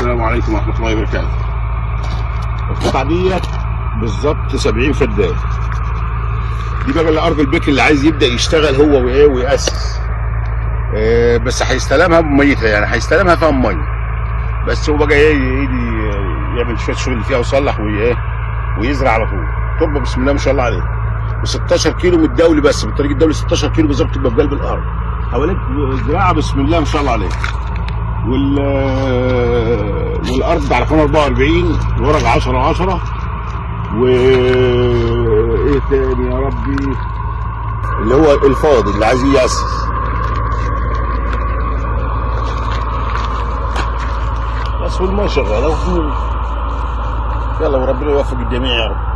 السلام عليكم ورحمه الله وبركاته القطعه ديت بالظبط 70 فدان دي بقى اللي ارض البيك اللي عايز يبدا يشتغل هو وايه وياسس آه، بس هيستلمها بميتها يعني هيستلمها فيها ميه بس هو بقى ايه يجي يعمل شويه شغل فيها ويصلح وايه ويزرع على طول تربه بسم الله ما شاء الله عليه و 16 كيلو من الدولي بس بالطريق الدولي 16 كيلو بالظبط تبقى في قلب الارض حواليك زراعه بسم الله ما شاء الله عليه وال والارض على قناه 44 ورق 10 10 و ايه تاني يا ربي اللي هو الفاضي اللي عايز يأسس بس والماء شغاله يلا وربنا يوفق الجميع يا رب